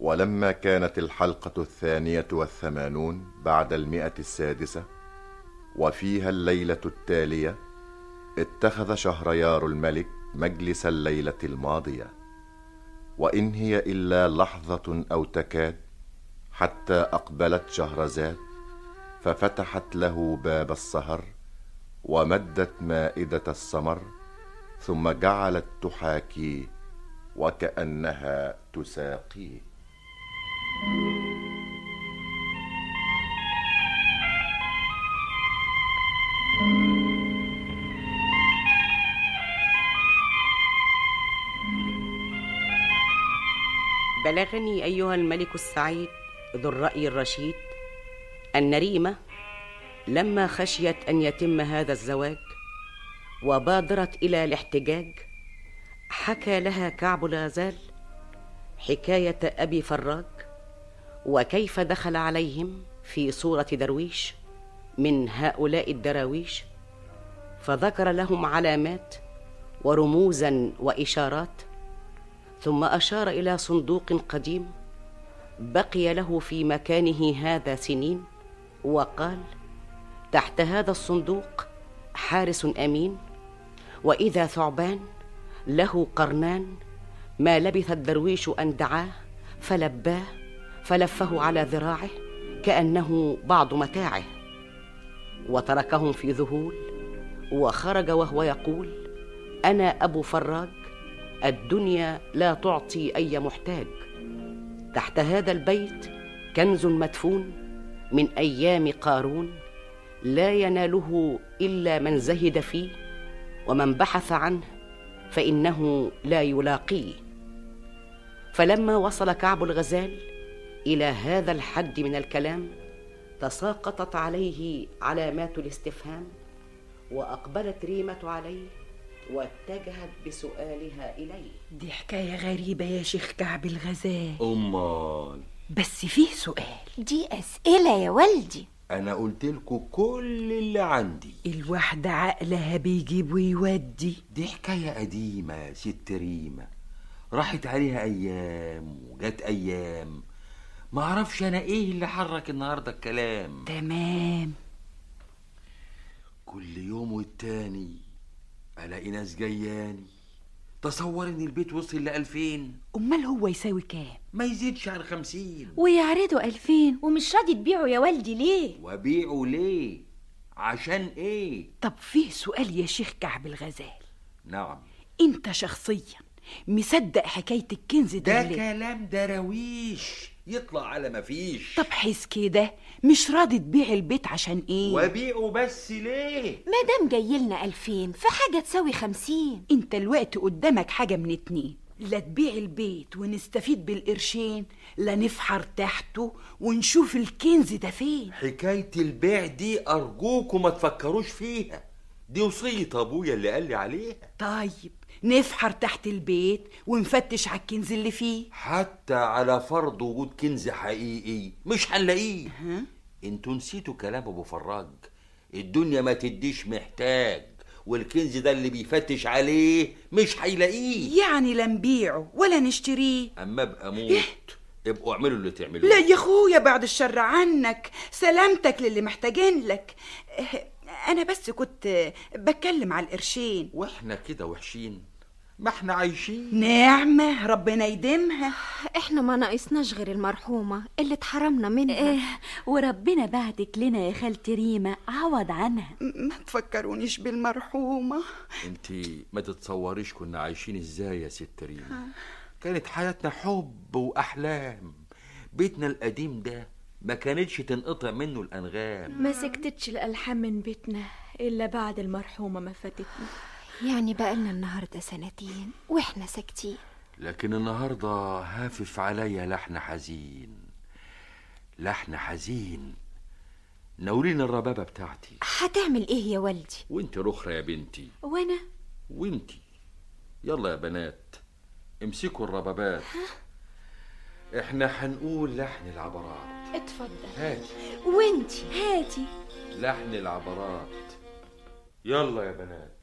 ولما كانت الحلقة الثانية والثمانون بعد المئة السادسة وفيها الليلة التالية اتخذ شهريار الملك مجلس الليلة الماضية وإن هي إلا لحظة أو تكاد حتى أقبلت شهرزاد ففتحت له باب السهر ومدت مائدة السمر ثم جعلت تحاكيه وكأنها تساقيه بلغني أيها الملك السعيد ذو الرأي الرشيد أن ريمة لما خشيت أن يتم هذا الزواج وبادرت إلى الاحتجاج حكى لها كعب الغزال حكاية أبي فراج وكيف دخل عليهم في صورة درويش من هؤلاء الدراويش فذكر لهم علامات ورموزا وإشارات ثم أشار إلى صندوق قديم بقي له في مكانه هذا سنين وقال تحت هذا الصندوق حارس امين واذا ثعبان له قرنان ما لبث الدرويش ان دعاه فلباه فلفه على ذراعه كانه بعض متاعه وتركهم في ذهول وخرج وهو يقول انا ابو فراج الدنيا لا تعطي اي محتاج تحت هذا البيت كنز مدفون من ايام قارون لا يناله الا من زهد فيه ومن بحث عنه فانه لا يلاقيه فلما وصل كعب الغزال الى هذا الحد من الكلام تساقطت عليه علامات الاستفهام واقبلت ريمه عليه واتجهت بسؤالها اليه دي حكاية غريبة يا شيخ كعب الغزال امال بس فيه سؤال دي أسئلة يا والدي انا قلت لكم كل اللي عندي الواحدة عقلها بيجيب ويودي دي حكايه قديمه يا ست ريمه راحت عليها ايام وجت ايام ما اعرفش انا ايه اللي حرك النهارده الكلام تمام كل يوم والتاني الاقي ناس جياني تصور ان البيت وصل لألفين أمال هو يساوي كام ما يزيدش عن خمسين ويعرضوا ألفين ومش راضي تبيعه يا والدي ليه وبيعه ليه عشان ايه طب فيه سؤال يا شيخ كعب الغزال نعم انت شخصيا مصدق حكاية الكنز ده, ده ليه؟ كلام دراويش يطلع على ما فيش طب حس كده مش راضي تبيع البيت عشان ايه وبيعه بس ليه ما دام جاي لنا ألفين في حاجة تساوي خمسين انت الوقت قدامك حاجة من اتنين لا تبيع البيت ونستفيد بالقرشين لا نفحر تحته ونشوف الكنز ده فين حكاية البيع دي أرجوكم ما تفكروش فيها دي وصية أبويا اللي قال لي عليها طيب نفحر تحت البيت ونفتش على الكنز اللي فيه حتى على فرض وجود كنز حقيقي مش هنلاقيه انتوا نسيتوا كلام ابو فراج الدنيا ما تديش محتاج والكنز ده اللي بيفتش عليه مش هيلاقيه يعني لا نبيعه ولا نشتريه اما ابقى اموت ابقوا اعملوا اللي تعملوه لا يا اخويا بعد الشر عنك سلامتك للي محتاجين لك اه، انا بس كنت اه، بتكلم على القرشين واحنا كده وحشين ما احنا عايشين نعمة ربنا يديمها احنا ما ناقصناش غير المرحومة اللي اتحرمنا منها إيه وربنا بعتك لنا يا خالتي ريمة عوض عنها م- ما تفكرونيش بالمرحومة انت ما تتصوريش كنا عايشين ازاي يا ست ريما كانت حياتنا حب واحلام بيتنا القديم ده ما كانتش تنقطع منه الانغام ما سكتتش الألحان من بيتنا إلا بعد المرحومة ما فاتتنا يعني بقالنا النهاردة سنتين واحنا ساكتين لكن النهارده هافف عليا لحن حزين لحن حزين ناولين الربابه بتاعتي هتعمل ايه يا والدي وانت رخرة يا بنتي وانا وانتي يلا يا بنات امسكوا الربابات احنا هنقول لحن العبرات اتفضل هاتي وانتي هاتي لحن العبرات يلا يا بنات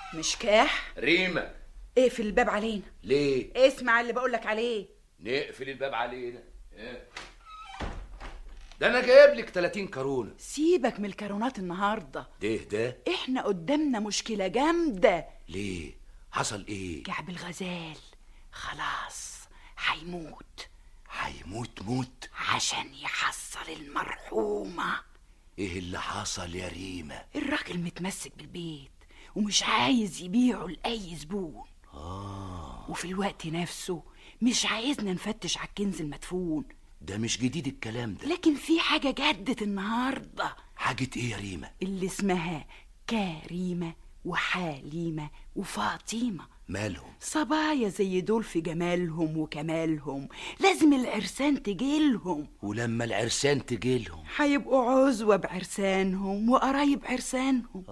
مشكاح ريما اقفل الباب علينا ليه اسمع اللي بقولك عليه نقفل الباب علينا إيه؟ ده انا جايب لك 30 كرونه سيبك من الكرونات النهارده ده ده احنا قدامنا مشكله جامده ليه حصل ايه كعب الغزال خلاص هيموت هيموت موت عشان يحصل المرحومه ايه اللي حصل يا ريما الراجل متمسك بالبيت ومش عايز يبيعه لأي زبون اه وفي الوقت نفسه مش عايزنا نفتش على الكنز المدفون ده مش جديد الكلام ده لكن في حاجة جدت النهاردة حاجه ايه يا ريما اللي اسمها كريمة وحليمة وفاطمة مالهم صبايا زي دول في جمالهم وكمالهم لازم العرسان تجيلهم ولما العرسان تجيلهم هيبقوا عزوة بعرسانهم وقرايب عرسانهم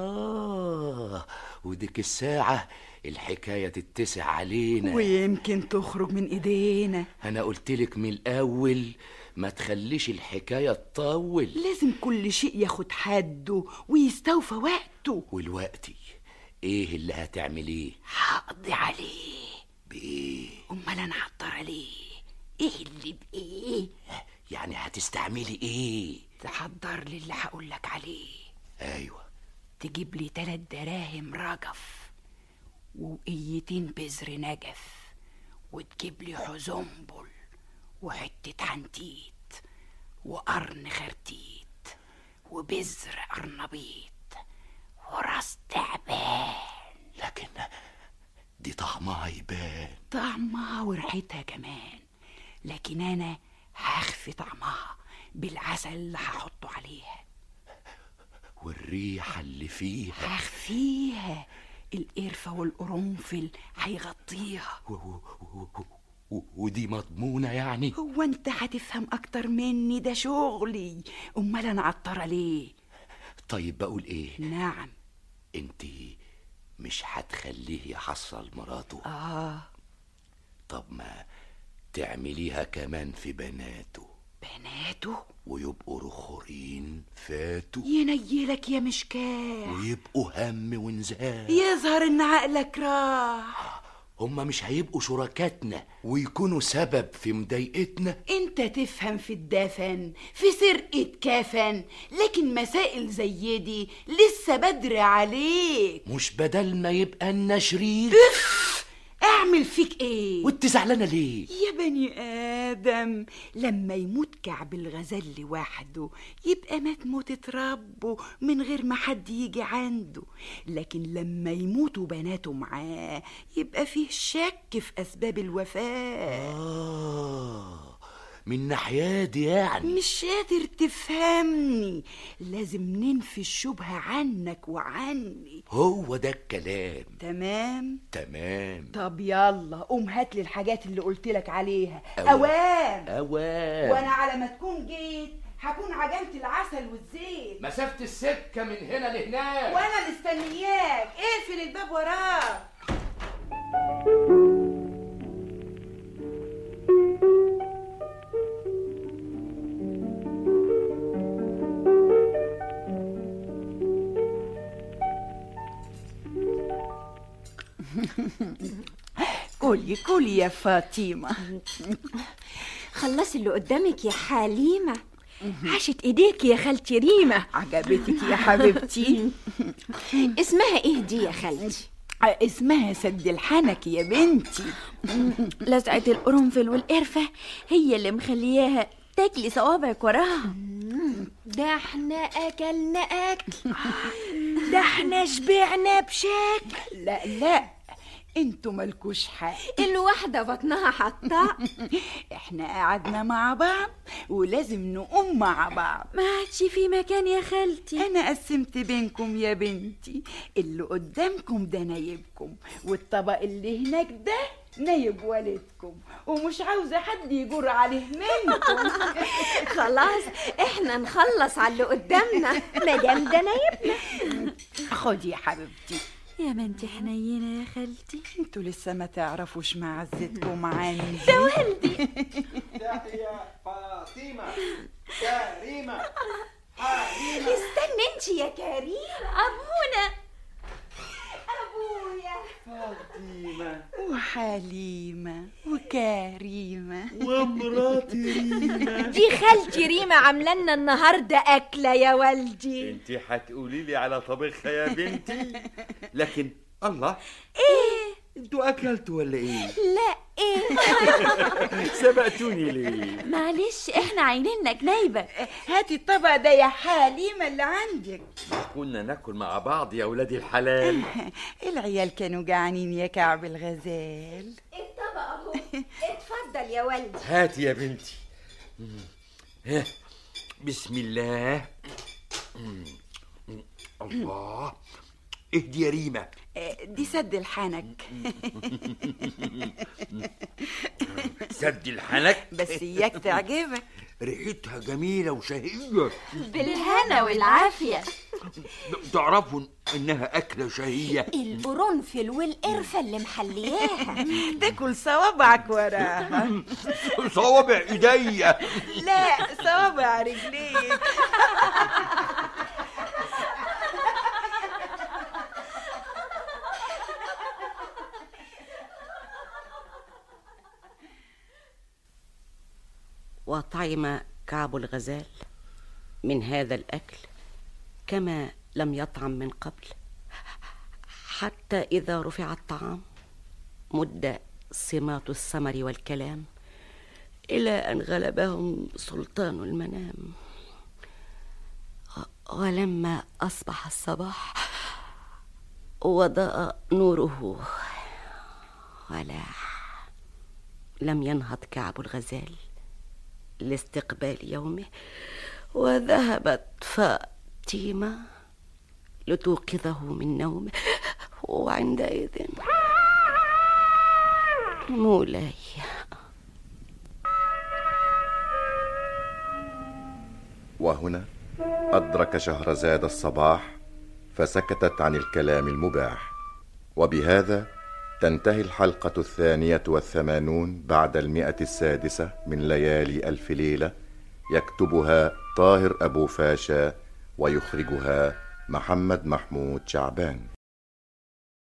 اه وديك الساعه الحكايه تتسع علينا ويمكن تخرج من ايدينا انا قلتلك من الاول ما تخليش الحكايه تطول لازم كل شيء ياخد حده ويستوفى وقته والوقتي ايه اللي هتعمليه هقضي عليه بايه امال انا هضطر عليه ايه اللي بايه يعني هتستعملي ايه تحضر لي اللي هقولك عليه ايوه تجيب لي تلات دراهم رجف وقيتين بذر نجف وتجيب لي حزنبل وحتة حنتيت وقرن خرتيت وبذر قرنبيط وراس تعبان لكن دي طعمها يبان طعمها وريحتها كمان لكن انا هخفي طعمها بالعسل اللي هحطه عليها والريحه اللي فيها هخفيها القرفة والقرنفل هيغطيها و- و- و- و- ودي مضمونه يعني هو انت هتفهم اكتر مني ده شغلي امال انا عطرة ليه طيب بقول ايه نعم انت مش هتخليه يحصل مراته اه طب ما تعمليها كمان في بناته بناته ويبقوا رخورين فاتوا ينيلك يا مشكاه ويبقوا هم ونزاع يظهر ان عقلك راح هما مش هيبقوا شركاتنا ويكونوا سبب في مضايقتنا انت تفهم في الدفن في سرقة كفن لكن مسائل زي دي لسه بدري عليك مش بدل ما يبقى لنا شريك اعمل فيك ايه وانت زعلانه ليه يا بني آدم لما يموت كعب الغزال لوحده يبقى مات موتة ربه من غير ما حد يجي عنده لكن لما يموتوا بناته معاه يبقى فيه شك في أسباب الوفاة اه من ناحية دي يعني مش قادر تفهمني لازم ننفي الشبهة عنك وعني هو ده الكلام تمام تمام طب يلا قوم هات لي الحاجات اللي قلت لك عليها أوام. اوام اوام وانا على ما تكون جيت هكون عجنت العسل والزيت مسافة السكة من هنا لهناك وانا مستنياك اقفل الباب وراك كلي كلي يا فاطمه خلصي اللي قدامك يا حليمة عاشت ايديك يا خالتي ريمة عجبتك يا حبيبتي اسمها ايه دي يا خالتي اسمها سد الحنك يا بنتي لسعة القرنفل والقرفة هي اللي مخلياها تاكلي صوابعك وراها ده احنا اكلنا اكل ده احنا شبعنا بشكل لا لا انتوا مالكوش حق الواحدة بطنها حطاء احنا قعدنا مع بعض ولازم نقوم مع بعض ما عادش في مكان يا خالتي انا قسمت بينكم يا بنتي اللي قدامكم ده نايبكم والطبق اللي هناك ده نايب والدكم ومش عاوزه حد يجر عليه منكم خلاص احنا نخلص على اللي قدامنا مادام ده نايبنا خدي يا حبيبتي يا ما انت حنينة يا خالتي انتوا لسه ما تعرفوش معزتكم عندي تحيا فاطمة كريمة حليمة استنى انت يا كريم ابونا فاطمة وحليمة وكريمة ومراتي ريما دي خالتي ريما عامله لنا النهارده اكله يا والدي انت هتقولي لي على طبخها يا بنتي لكن الله ايه انتوا اكلتوا ولا ايه لا ايه سبقتوني ليه معلش احنا عينينا جنايبة هاتي الطبق ده يا حليمة اللي عندك كنا ناكل مع بعض يا ولاد الحلال العيال كانوا جعانين يا كعب الغزال الطبق اهو اتفضل يا والدي هاتي يا بنتي ها، بسم الله الله اهدي يا ريما آه، دي سد الحنك سد الحنك بس اياك تعجبك ريحتها جميلة وشهية بالهنا والعافية تعرفوا انها اكلة شهية القرنفل والقرفه اللي محلياها تاكل صوابعك وراها صوابع ايديا لا صوابع رجليك وطعم كعب الغزال من هذا الاكل كما لم يطعم من قبل حتى اذا رفع الطعام مد سمات السمر والكلام الى ان غلبهم سلطان المنام ولما اصبح الصباح وضاء نوره ولاح لم ينهض كعب الغزال لاستقبال يومه وذهبت فاطمة لتوقظه من نومه وعندئذ مولاي وهنا أدرك شهرزاد الصباح فسكتت عن الكلام المباح وبهذا تنتهي الحلقة الثانية والثمانون بعد المئة السادسة من ليالي ألف ليلة يكتبها طاهر أبو فاشا ويخرجها محمد محمود شعبان